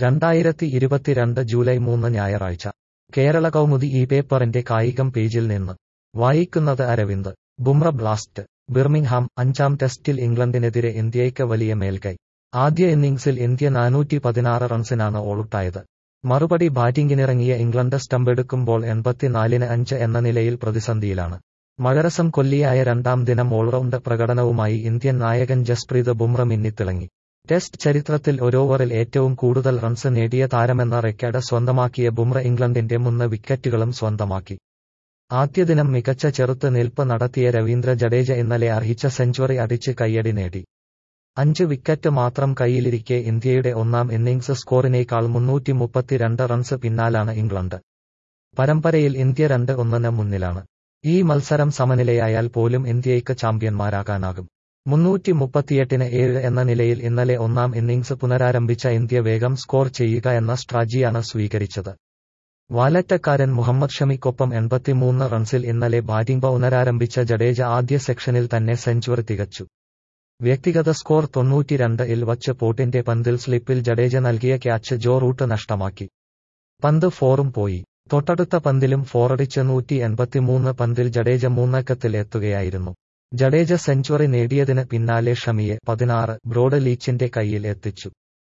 രണ്ടായിരത്തി ഇരുപത്തിരണ്ട് ജൂലൈ മൂന്ന് ഞായറാഴ്ച കേരള കൗമുദി ഈ പേപ്പറിന്റെ കായികം പേജിൽ നിന്ന് വായിക്കുന്നത് അരവിന്ദ് ബുംറ ബ്ലാസ്റ്റ് ബിർമിംഗ്ഹാം അഞ്ചാം ടെസ്റ്റിൽ ഇംഗ്ലണ്ടിനെതിരെ ഇന്ത്യയ്ക്ക് വലിയ മേൽക്കൈ ആദ്യ ഇന്നിംഗ്സിൽ ഇന്ത്യ നാനൂറ്റി പതിനാറ് റൺസിനാണ് ഓളുട്ടായത് മറുപടി ബാറ്റിംഗിനിറങ്ങിയ ഇംഗ്ലണ്ട് സ്റ്റമ്പെടുക്കുമ്പോൾ എൺപത്തിനാലിന് അഞ്ച് എന്ന നിലയിൽ പ്രതിസന്ധിയിലാണ് മഴരസം കൊല്ലിയായ രണ്ടാം ദിനം ഓൾറൗണ്ട് പ്രകടനവുമായി ഇന്ത്യൻ നായകൻ ജസ്പ്രീത് ബുംറ മിന്നിത്തിളങ്ങി ടെസ്റ്റ് ചരിത്രത്തിൽ ഒരോവറിൽ ഏറ്റവും കൂടുതൽ റൺസ് നേടിയ താരമെന്ന റെക്കോർഡ് സ്വന്തമാക്കിയ ബുംറ ഇംഗ്ലണ്ടിന്റെ മൂന്ന് വിക്കറ്റുകളും സ്വന്തമാക്കി ആദ്യ ദിനം മികച്ച ചെറുത്ത് നിൽപ്പ് നടത്തിയ രവീന്ദ്ര ജഡേജ ഇന്നലെ അർഹിച്ച സെഞ്ചുറി അടിച്ച് കയ്യടി നേടി അഞ്ച് വിക്കറ്റ് മാത്രം കയ്യിലിരിക്കെ ഇന്ത്യയുടെ ഒന്നാം ഇന്നിംഗ്സ് സ്കോറിനേക്കാൾ മുന്നൂറ്റി മുപ്പത്തിരണ്ട് റൺസ് പിന്നാലാണ് ഇംഗ്ലണ്ട് പരമ്പരയിൽ ഇന്ത്യ രണ്ട് ഒന്നിന് മുന്നിലാണ് ഈ മത്സരം സമനിലയായാൽ പോലും ഇന്ത്യയ്ക്ക് ചാമ്പ്യന്മാരാകാനാകും മുന്നൂറ്റി മുപ്പത്തിയെട്ടിന് ഏഴ് എന്ന നിലയിൽ ഇന്നലെ ഒന്നാം ഇന്നിംഗ്സ് പുനരാരംഭിച്ച ഇന്ത്യ വേഗം സ്കോർ ചെയ്യുക എന്ന സ്ട്രാറ്റജിയാണ് സ്വീകരിച്ചത് വാലറ്റക്കാരൻ മുഹമ്മദ് ഷമിക്കൊപ്പം എൺപത്തിമൂന്ന് റൺസിൽ ഇന്നലെ ബാറ്റിംഗ് പുനരാരംഭിച്ച ജഡേജ ആദ്യ സെക്ഷനിൽ തന്നെ സെഞ്ചുറി തികച്ചു വ്യക്തിഗത സ്കോർ തൊണ്ണൂറ്റിരണ്ട് ഇൽ വച്ച് പോട്ടിന്റെ പന്തിൽ സ്ലിപ്പിൽ ജഡേജ നൽകിയ ക്യാച്ച് ജോ റൂട്ട് നഷ്ടമാക്കി പന്ത് ഫോറും പോയി തൊട്ടടുത്ത പന്തിലും ഫോറടിച്ച് നൂറ്റി എൺപത്തിമൂന്ന് പന്തിൽ ജഡേജ മൂന്നക്കത്തിൽ എത്തുകയായിരുന്നു ജഡേജ സെഞ്ചുറി നേടിയതിന് പിന്നാലെ ഷമിയെ പതിനാറ് ബ്രോഡ് ലീച്ചിന്റെ കയ്യിൽ എത്തിച്ചു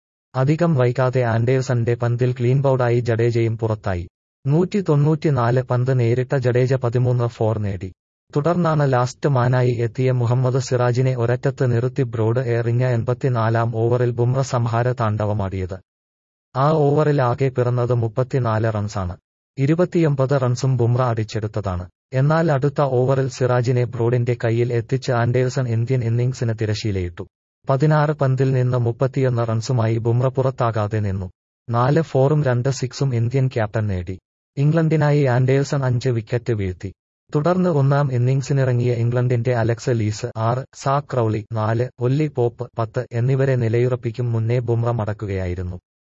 അധികം വൈകാതെ ആൻഡേഴ്സന്റെ പന്തിൽ ക്ലീൻ ബൌഡായി ജഡേജയും പുറത്തായി നൂറ്റി തൊണ്ണൂറ്റിനാല് പന്ത് നേരിട്ട ജഡേജ പതിമൂന്ന് ഫോർ നേടി തുടർന്നാണ് ലാസ്റ്റ് മാനായി എത്തിയ മുഹമ്മദ് സിറാജിനെ ഒരറ്റത്ത് നിർത്തി ബ്രോഡ് എറിഞ്ഞ എൺപത്തിനാലാം ഓവറിൽ ബുംറ സംഹാര താണ്ഡവമാടിയത് ആ ഓവറിൽ ആകെ പിറന്നത് മുപ്പത്തിനാല് റൺസാണ് ഇരുപത്തിയൊമ്പത് റൺസും ബുംറ അടിച്ചെടുത്തതാണ് എന്നാൽ അടുത്ത ഓവറിൽ സിറാജിനെ ബ്രോഡിന്റെ കയ്യിൽ എത്തിച്ച് ആൻഡേഴ്സൺ ഇന്ത്യൻ ഇന്നിംഗ്സിന് തിരശീലയിട്ടു പതിനാറ് പന്തിൽ നിന്ന് മുപ്പത്തിയൊന്ന് റൺസുമായി ബുംറ പുറത്താകാതെ നിന്നു നാല് ഫോറും രണ്ട് സിക്സും ഇന്ത്യൻ ക്യാപ്റ്റൻ നേടി ഇംഗ്ലണ്ടിനായി ആൻഡേഴ്സൺ അഞ്ച് വിക്കറ്റ് വീഴ്ത്തി തുടർന്ന് ഒന്നാം ഇന്നിംഗ്സിനിറങ്ങിയ ഇംഗ്ലണ്ടിന്റെ അലക്സ് ലീസ് ആറ് സാക് ക്രൌളി നാല് ഒല്ലി പോപ്പ് പത്ത് എന്നിവരെ നിലയുറപ്പിക്കും മുന്നേ ബുംറ മടക്കുകയായിരുന്നു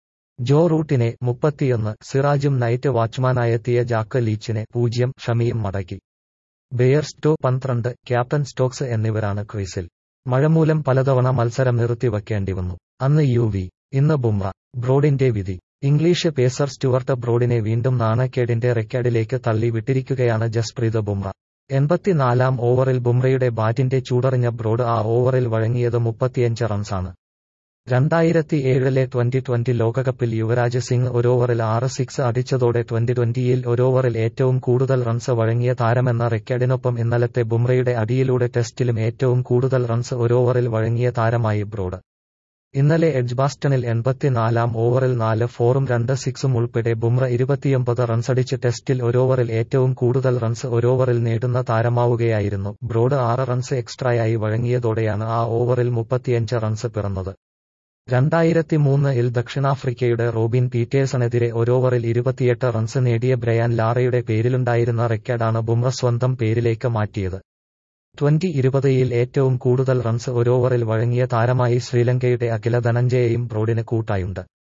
ജോ റൂട്ടിനെ മുപ്പത്തിയൊന്ന് സിറാജും നൈറ്റ് വാച്ച്മാനായെത്തിയ ജാക്ക് ലീച്ചിനെ പൂജ്യം ഷമിയും മടക്കി ബെയർ സ്റ്റോ പന്ത്രണ്ട് ക്യാപ്റ്റൻ സ്റ്റോക്സ് എന്നിവരാണ് ക്രീസിൽ മഴമൂലം പലതവണ മത്സരം നിർത്തിവെക്കേണ്ടി വന്നു അന്ന് യു വി ഇന്ന് ബുംറ ബ്രോഡിന്റെ വിധി ഇംഗ്ലീഷ് പേസർ സ്റ്റുവർട്ട് ബ്രോഡിനെ വീണ്ടും നാണക്കേടിന്റെ റെക്കോർഡിലേക്ക് തള്ളി വിട്ടിരിക്കുകയാണ് ജസ്പ്രീത് ബുംറ എൺപത്തിനാലാം ഓവറിൽ ബുംറയുടെ ബാറ്റിന്റെ ചൂടറിഞ്ഞ ബ്രോഡ് ആ ഓവറിൽ വഴങ്ങിയത് മുപ്പത്തിയഞ്ച് റൺസാണ് രണ്ടായിരത്തി ഏഴിലെ ട്വന്റി ട്വന്റി ലോകകപ്പിൽ യുവരാജ് സിംഗ് ഒരോവറിൽ ആറ് സിക്സ് അടിച്ചതോടെ ട്വന്റി ട്വന്റിയിൽ ഒരോവറിൽ ഏറ്റവും കൂടുതൽ റൺസ് വഴങ്ങിയ താരമെന്ന റെക്കോർഡിനൊപ്പം ഇന്നലത്തെ ബുംറയുടെ അടിയിലൂടെ ടെസ്റ്റിലും ഏറ്റവും കൂടുതൽ റൺസ് ഒരോവറിൽ വഴങ്ങിയ താരമായി ബ്രോഡ് ഇന്നലെ എഡ്ജ്ബാസ്റ്റണിൽ എൺപത്തിനാലാം ഓവറിൽ നാല് ഫോറും രണ്ട് സിക്സും ഉൾപ്പെടെ ബുംറ ഇരുപത്തിയൊമ്പത് റൺസടിച്ച് ടെസ്റ്റിൽ ഒരോവറിൽ ഏറ്റവും കൂടുതൽ റൺസ് ഒരോവറിൽ നേടുന്ന താരമാവുകയായിരുന്നു ബ്രോഡ് ആറ് റൺസ് എക്സ്ട്രായായി വഴങ്ങിയതോടെയാണ് ആ ഓവറിൽ മുപ്പത്തിയഞ്ച് റൺസ് പിറന്നത് രണ്ടായിരത്തി മൂന്നിൽ ദക്ഷിണാഫ്രിക്കയുടെ റോബിൻ പീറ്റേഴ്സണെതിരെ ഒരോവറിൽ ഇരുപത്തിയെട്ട് റൺസ് നേടിയ ബ്രയാൻ ലാറയുടെ പേരിലുണ്ടായിരുന്ന റെക്കോർഡാണ് ബുംറ സ്വന്തം പേരിലേക്ക് മാറ്റിയത് ട്വന്റി ഇരുപതിൽ ഏറ്റവും കൂടുതൽ റൺസ് ഒരോവറിൽ വഴങ്ങിയ താരമായി ശ്രീലങ്കയുടെ അഖില ധനഞ്ജയയും ബ്രോഡിന് കൂട്ടായുണ്ട്